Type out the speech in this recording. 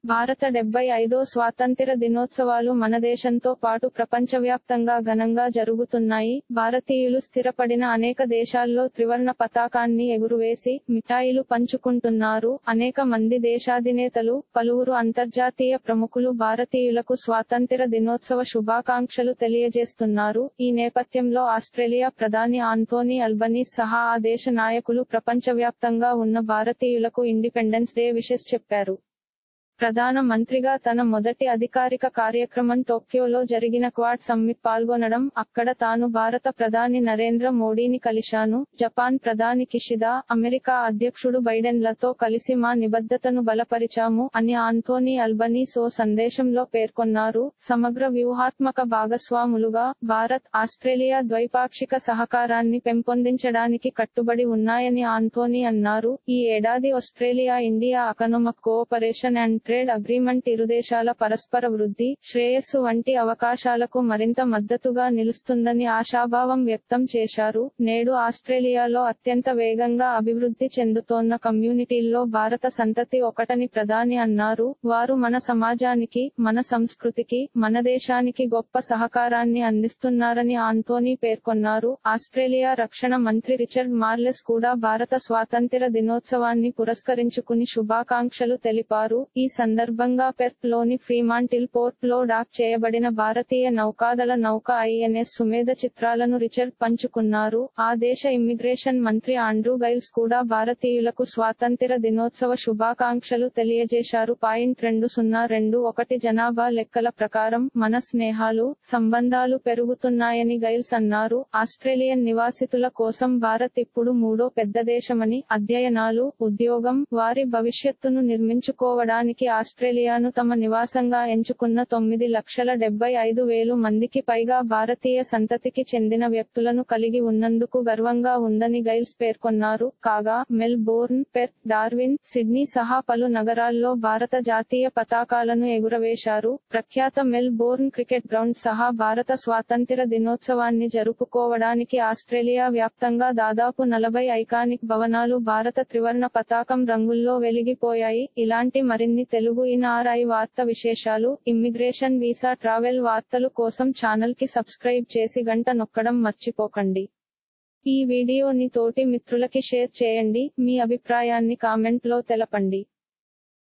భారత డెబ్బై ఐదో స్వాతంత్ర్య దినోత్సవాలు మన దేశంతో పాటు ప్రపంచవ్యాప్తంగా ఘనంగా జరుగుతున్నాయి భారతీయులు స్థిరపడిన అనేక దేశాల్లో త్రివర్ణ పతాకాన్ని ఎగురువేసి మిఠాయిలు పంచుకుంటున్నారు అనేక మంది దేశాధినేతలు పలువురు అంతర్జాతీయ ప్రముఖులు భారతీయులకు స్వాతంత్ర్య దినోత్సవ శుభాకాంక్షలు తెలియజేస్తున్నారు ఈ నేపథ్యంలో ఆస్ట్రేలియా ప్రధాని ఆంటోనీ అల్బనీస్ సహా ఆ దేశ నాయకులు ప్రపంచవ్యాప్తంగా ఉన్న భారతీయులకు ఇండిపెండెన్స్ డే విషెస్ చెప్పారు ప్రధాన మంత్రిగా తన మొదటి అధికారిక కార్యక్రమం టోక్యోలో జరిగిన క్వాడ్ సమ్మిట్ పాల్గొనడం అక్కడ తాను భారత ప్రధాని నరేంద్ర మోడీని కలిశాను జపాన్ ప్రధాని కిషిదా అమెరికా అధ్యక్షుడు బైడెన్లతో కలిసి మా నిబద్ధతను బలపరిచాము అని ఆంటోనీ అల్బనీస్ ఓ సందేశంలో పేర్కొన్నారు సమగ్ర వ్యూహాత్మక భాగస్వాములుగా భారత్ ఆస్ట్రేలియా ద్వైపాక్షిక సహకారాన్ని పెంపొందించడానికి కట్టుబడి ఉన్నాయని ఆంటోనీ అన్నారు ఈ ఏడాది Australia India economic cooperation and trade agreement ఇరుదేశాల పరస్పర వృద్ధి శ్రేయస్సు వంటి అవకాశాలకు మరింత మద్దతుగా నిలుస్తుందని ఆశాభావం వ్యక్తం చేశారు నేడు ఆస్ట్రేలియాలో అత్యంత వేగంగా అభివృద్ధి చెందుతోన్న కమ్యూనిటీల్లో భారత సంతతి ఒకటని ప్రధాని అన్నారు వారు మన సమాజానికి మన సంస్కృతికి మన దేశానికి గొప్ప సహకారాన్ని అందిస్తున్నారని ఆంటోనీ పేర్కొన్నారు ఆస్ట్రేలియా రక్షణ మంత్రి రిచర్డ్ మార్లెస్ కూడా భారత స్వాతంత్ర్య దినోత్సవాన్ని పురస్కరించుకుని శుభాకాంక్షలు తెలిపారు ఈ సందర్భంగా పెర్త్ లోని ఫ్రీమాంటిల్ పోర్ట్ లో డాక్ చేయబడిన భారతీయ నౌకాదళ నౌక ఐఎన్ఎస్ సుమేధ చిత్రాలను రిచర్డ్ పంచుకున్నారు ఆ దేశ ఇమ్మిగ్రేషన్ మంత్రి ఆండ్రూ గైల్స్ కూడా భారతీయులకు స్వాతంత్ర్య దినోత్సవ శుభాకాంక్షలు తెలియజేశారు పాయింట్ రెండు సున్నా రెండు ఒకటి జనాభా లెక్కల ప్రకారం మన స్నేహాలు సంబంధాలు పెరుగుతున్నాయని గైల్స్ అన్నారు ఆస్ట్రేలియన్ నివాసితుల కోసం భారత్ ఇప్పుడు మూడో పెద్ద దేశమని అధ్యయనాలు ఉద్యోగం వారి భవిష్యత్తును నిర్మించుకోవడానికి ఆస్ట్రేలియాను తమ నివాసంగా ఎంచుకున్న తొమ్మిది లక్షల డెబ్బై ఐదు వేలు మందికి పైగా భారతీయ సంతతికి చెందిన వ్యక్తులను కలిగి ఉన్నందుకు గర్వంగా ఉందని గైల్స్ పేర్కొన్నారు కాగా మెల్బోర్న్ పెర్త్ డార్విన్ సిడ్నీ సహా పలు నగరాల్లో భారత జాతీయ పతాకాలను ఎగురవేశారు ప్రఖ్యాత మెల్బోర్న్ క్రికెట్ గ్రౌండ్ సహా భారత స్వాతంత్ర్య దినోత్సవాన్ని జరుపుకోవడానికి ఆస్ట్రేలియా వ్యాప్తంగా దాదాపు నలభై ఐకానిక్ భవనాలు భారత త్రివర్ణ పతాకం రంగుల్లో వెలిగిపోయాయి ఇలాంటి మరిన్ని తెలుగు ఇన్ఆర్ఐ వార్త విశేషాలు ఇమ్మిగ్రేషన్ వీసా ట్రావెల్ వార్తలు కోసం ఛానల్ కి సబ్స్క్రైబ్ చేసి గంట నొక్కడం మర్చిపోకండి ఈ వీడియోని తోటి మిత్రులకి షేర్ చేయండి మీ అభిప్రాయాన్ని కామెంట్ లో తెలపండి